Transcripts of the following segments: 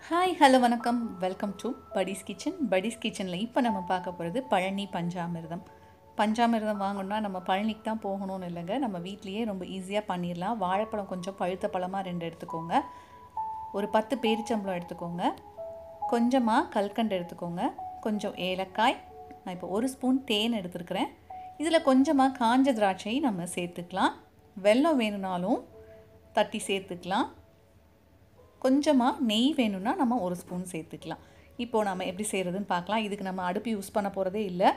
hi hello வணக்கம் welcome to படிஸ் kitchen படிஸ் கிச்சனில் இப்போ நம்ம பார்க்க போகிறது பழனி பஞ்சாமிர்தம் பஞ்சாமிர்தம் வாங்கணும்னா நம்ம பழனிக்கு தான் போகணும்னு இல்லைங்க நம்ம வீட்லேயே ரொம்ப ஈஸியாக பண்ணிடலாம் வாழைப்பழம் கொஞ்சம் பழுத்த பழமாக ரெண்டு எடுத்துக்கோங்க ஒரு பத்து பேரிச்சம்பழம் எடுத்துக்கோங்க கொஞ்சமாக கல்கண்டு எடுத்துக்கோங்க கொஞ்சம் ஏலக்காய் நான் இப்போ ஒரு ஸ்பூன் தேன் எடுத்துருக்கிறேன் இதில் கொஞ்சமாக காஞ்ச திராட்சை நம்ம சேர்த்துக்கலாம் வெல்லம் வேணும்னாலும் தட்டி சேர்த்துக்கலாம் கொஞ்சமாக நெய் வேணும்னா நம்ம ஒரு ஸ்பூன் சேர்த்துக்கலாம் இப்போது நம்ம எப்படி செய்கிறதுன்னு பார்க்கலாம் இதுக்கு நம்ம அடுப்பு யூஸ் பண்ண போகிறதே இல்லை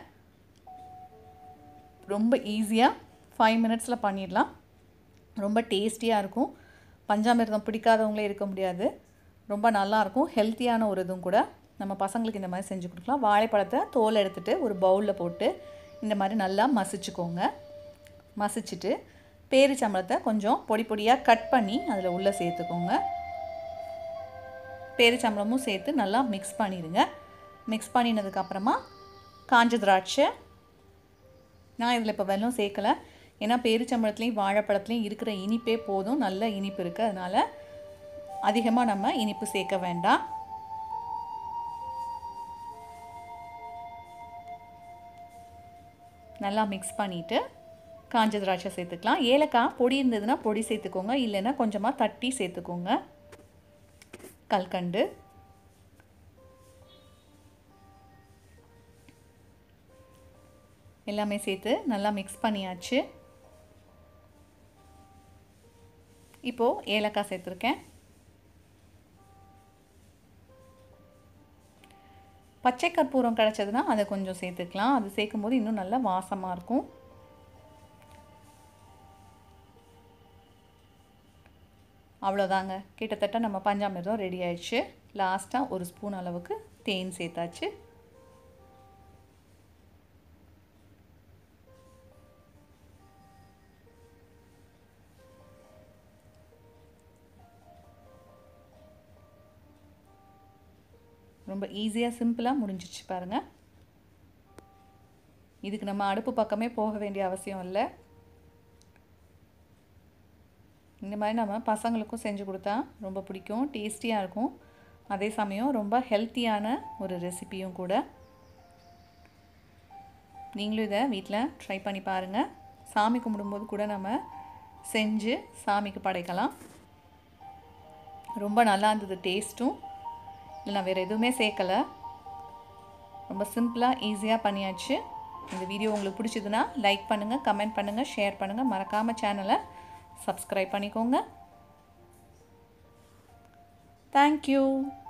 ரொம்ப ஈஸியாக ஃபைவ் மினிட்ஸில் பண்ணிடலாம் ரொம்ப டேஸ்டியாக இருக்கும் பஞ்சாமிர்தம் பிடிக்காதவங்களே இருக்க முடியாது ரொம்ப நல்லாயிருக்கும் ஹெல்த்தியான ஒரு இதுவும் கூட நம்ம பசங்களுக்கு இந்த மாதிரி செஞ்சு கொடுக்கலாம் வாழைப்பழத்தை தோல் எடுத்துகிட்டு ஒரு பவுலில் போட்டு இந்த மாதிரி நல்லா மசிச்சுக்கோங்க மசிச்சுட்டு பேரிச்சம்பழத்தை கொஞ்சம் பொடி பொடியாக கட் பண்ணி அதில் உள்ளே சேர்த்துக்கோங்க பேரிச்சம்பழமும் சேர்த்து நல்லா மிக்ஸ் பண்ணிடுங்க மிக்ஸ் பண்ணினதுக்கப்புறமா காஞ்ச திராட்சை நான் இதில் இப்போ வெல்லம் சேர்க்கலை ஏன்னா பேரிச்சம்பழத்துலேயும் வாழைப்பழத்துலேயும் இருக்கிற இனிப்பே போதும் நல்ல இனிப்பு இருக்குது அதனால் அதிகமாக நம்ம இனிப்பு சேர்க்க வேண்டாம் நல்லா மிக்ஸ் பண்ணிவிட்டு காஞ்ச திராட்சை சேர்த்துக்கலாம் ஏலக்காய் பொடி இருந்ததுன்னா பொடி சேர்த்துக்கோங்க இல்லைன்னா கொஞ்சமாக தட்டி சேர்த்துக்கோங்க கல்கண்டு எல்லாமே சேர்த்து நல்லா மிக்ஸ் பண்ணியாச்சு இப்போது ஏலக்காய் சேர்த்துருக்கேன் பச்சை கற்பூரம் கிடச்சதுன்னா அதை கொஞ்சம் சேர்த்துக்கலாம் அது சேர்க்கும்போது இன்னும் நல்லா வாசமாக இருக்கும் அவ்வளோதாங்க கிட்டத்தட்ட நம்ம பஞ்சாமிர்தம் ரெடி ஆயிடுச்சு லாஸ்ட்டாக ஒரு ஸ்பூன் அளவுக்கு தேன் சேர்த்தாச்சு ரொம்ப ஈஸியாக சிம்பிளாக முடிஞ்சிச்சு பாருங்கள் இதுக்கு நம்ம அடுப்பு பக்கமே போக வேண்டிய அவசியம் இல்லை இந்த மாதிரி நம்ம பசங்களுக்கும் செஞ்சு கொடுத்தா ரொம்ப பிடிக்கும் டேஸ்டியாக இருக்கும் அதே சமயம் ரொம்ப ஹெல்த்தியான ஒரு ரெசிபியும் கூட நீங்களும் இதை வீட்டில் ட்ரை பண்ணி பாருங்கள் சாமி கும்பிடும்போது கூட நம்ம செஞ்சு சாமிக்கு படைக்கலாம் ரொம்ப நல்லா இருந்தது டேஸ்ட்டும் இல்லை நான் வேறு எதுவுமே சேர்க்கலை ரொம்ப சிம்பிளாக ஈஸியாக பண்ணியாச்சு இந்த வீடியோ உங்களுக்கு பிடிச்சதுன்னா லைக் பண்ணுங்கள் கமெண்ட் பண்ணுங்கள் ஷேர் பண்ணுங்கள் மறக்காமல் சேனலை சப்ஸ்கிரைப் பண்ணிக்கோங்க தேங்க்யூ